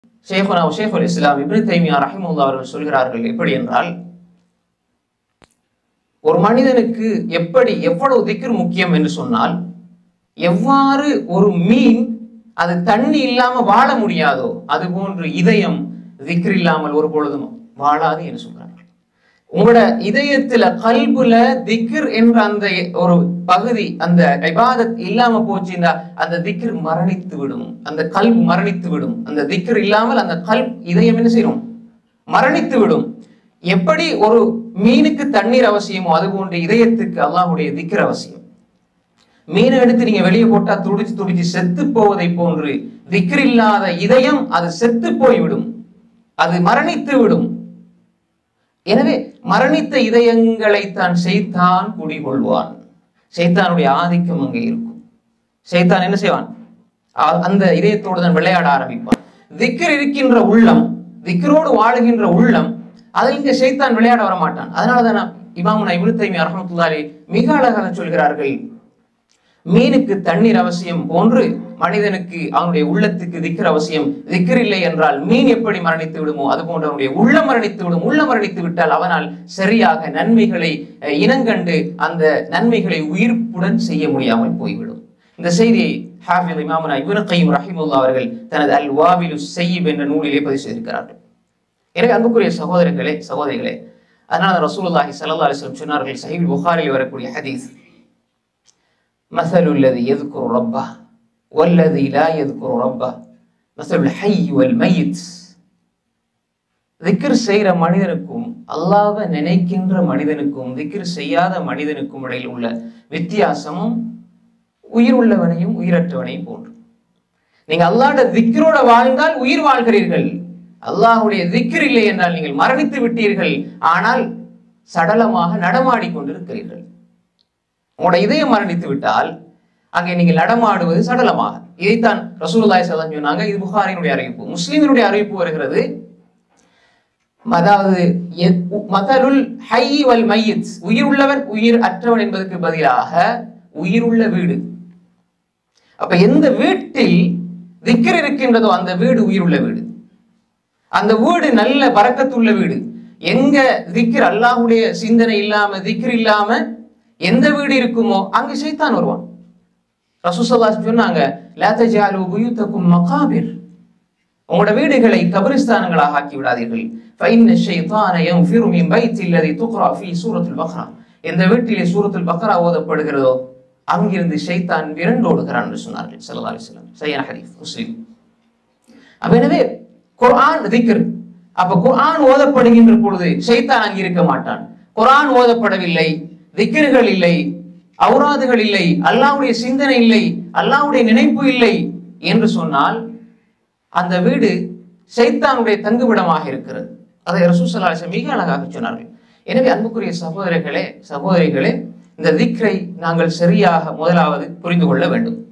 ஷேகுனா ஷேகுல் இஸ்லாம் இப்னு தைமியா ரஹிமுல்லா அவர்கள் சொல்கிறார்கள் எப்படி என்றால் ஒரு மனிதனுக்கு எப்படி எவ்வளவு திக்ர் முக்கியம் என்று சொன்னால் எவ்வாறு ஒரு மீன் அது தண்ணி இல்லாம வாழ முடியாதோ அது போன்று இதயம் திக்ர் இல்லாமல் ஒரு பொழுதும் வாழாது என்று சொல்றார்கள் உங்களோட இதயத்துல கல்புல திக்ர் என்ற அந்த ஒரு பகுதி அந்த இபாதத் இல்லாம போச்சுன்னா அந்த திக்ர் மரணித்து விடும் அந்த கல்பு மரணித்து விடும் அந்த திக்ர் இல்லாமல் அந்த கல் இதயம் என்ன செய்யும் மரணித்து விடும் எப்படி ஒரு மீனுக்கு தண்ணீர் அவசியமோ அது போன்று இதயத்துக்கு அல்லாஹ்வுடைய திக்ர் அவசியம் மீனை எடுத்து நீங்க வெளியே போட்டா துடிச்சு துடிச்சு செத்து போவதை போன்று திக்ர் இல்லாத இதயம் அது செத்து போய்விடும் அது மரணித்து விடும் எனவே மரணித்த இதயங்களை தான் செய்தான் குடிகொள்வான் செய்தானுடைய ஆதிக்கம் அங்கே இருக்கும் செய்தான் என்ன செய்வான் அ- அந்த இதயத்தோடு தான் விளையாட ஆரம்பிப்பான் திக்ர் இருக்கின்ற உள்ளம் திக்ரோடு வாழுகின்ற உள்ளம் அதில் இங்க செய்தான் விளையாட வர மாட்டான் அதனாலதான் நான் இமாமுனா இப்னு தைமியா ரஹ்மத்துல்லாஹி மிக அழகாக சொல்கிறார்கள் மீனுக்கு தண்ணீர் அவசியம் போன்று மனிதனுக்கு அவனுடைய உள்ளத்துக்கு திக்ர் அவசியம் திக்ர் இல்லை என்றால் மீன் எப்படி மரணித்து விடுமோ அது போன்று அவனுடைய உள்ளம் மரணித்து விடும் உள்ளம் மரணித்து விட்டால் அவனால் சரியாக நன்மைகளை அஹ், இனங்கண்டு அந்த நன்மைகளை உயிர்ப்புடன் செய்ய முடியாமல் போய்விடும் இந்த செய்தியை ஹாஃபிஸ் இமாமுனா இப்னு கைம் ரஹிமுல்லா அவர்கள் தனது அல் வாபிலு செய்யிப் என்ற நூலிலே பதிவு செய்திருக்கிறார்கள் எனவே அன்புக்குரிய சகோதரர்களே சகோதரிகளே அதனால ரசூலுல்லாஹி ஸல்லல்லாஹு அலைஹி வஸல்லம் சொன்னார்கள் சஹீஹ் புகாரில் வரக்கூடிய ஹதீஸ் مثل الذي يذكر ربه والذي لا يذكر ربه مثل الحي والميت திக்ர் செய்கிற மனிதனுக்கும் அல்லாஹ்வை நினைக்கின்ற மனிதனுக்கும் திக்ர் செய்யாத மனிதனுக்கும் இடையில் உள்ள வித்தியாசமும் உயிர் உள்ளவனையும் உயிரற்றவனையும் போன்று நீங்க அல்லாஹ்ட திக்ரோட வாழ்ந்தால் உயிர் வாழ்கிறீர்கள் அல்லாஹ்வுடைய திக்ர் இல்லை என்றால் நீங்கள் மரணித்து விட்டீர்கள் ஆனால் சடலமாக நடமாடிக் கொண்டிருக்கிறீர்கள் உங்களோட இதயம் மரணித்து விட்டால் அங்கே நீங்கள் நடமாடுவது சடலமாக இதைத்தான் ரசூலுல்லாஹி ஸல்லல்லாஹு அலைஹி சொன்னாங்க இது புகாரினுடைய அறிவிப்பு முஸ்லிமினுடைய அறிவிப்பு வருகிறது அதாவது எத்- மதலுல் ஹை வல் மையத் உயிர் உள்ளவன் உயிர் அற்றவன் என்பதற்கு பதிலாக உயிருள்ள வீடு அப்ப எந்த வீட்டில் திக்கர் இருக்கின்றதோ அந்த வீடு உயிருள்ள வீடு அந்த வீடு நல்ல பறக்கத்துள்ள வீடு எங்க திக்ர் அல்லாஹ்வுடைய சிந்தனை இல்லாம திக்ர் இல்லாம எந்த வீடு இருக்குமோ அங்க சைத்தான் வருவான் ரசூசல்லாஸ் சொன்னாங்க லா தஜாலு புயூத்தக்கும் மகாபிர் உங்களோட வீடுகளை கபரிஸ்தானங்களாக ஆக்கி விடாதீர்கள் ஃபைன்ன ஷைத்தான யன்ஃபிரு மின் பைத்தி அல்லதி துக்ரா ஃபீ சூரத்துல் பக்ரா எந்த வீட்டிலே சூரத்துல் பக்ரா ஓதப்படுகிறதோ அங்கிருந்து ஷைத்தான் விரண்டோடுகிறான் என்று சொன்னார்கள் ஸல்லல்லாஹு அலைஹி வஸல்லம் சையன ஹதீஸ் முஸ்லிம் அப்ப எனவே குர்ஆன் திக்ர் அப்ப குர்ஆன் ஓதப்படுகின்ற பொழுது ஷைத்தான் அங்கே இருக்க மாட்டான் குர்ஆன் ஓதப்படவில்லை திக்ர்கள் இல்லை அவுராதுகள் இல்லை அல்லாஹ்வுடைய சிந்தனை இல்லை அல்லாஹ்வுடைய நினைப்பு இல்லை என்று சொன்னால் அந்த வீடு ஷைத்தானுடைய தங்குவிடமாக இருக்கிறது அதை ரசூசல்லா மிக அழகாக சொன்னார்கள் எனவே அன்புக்குரிய சகோதரர்களே சகோதரிகளே இந்த திக்ரை நாங்கள் சரியாக முதலாவது புரிந்து கொள்ள வேண்டும்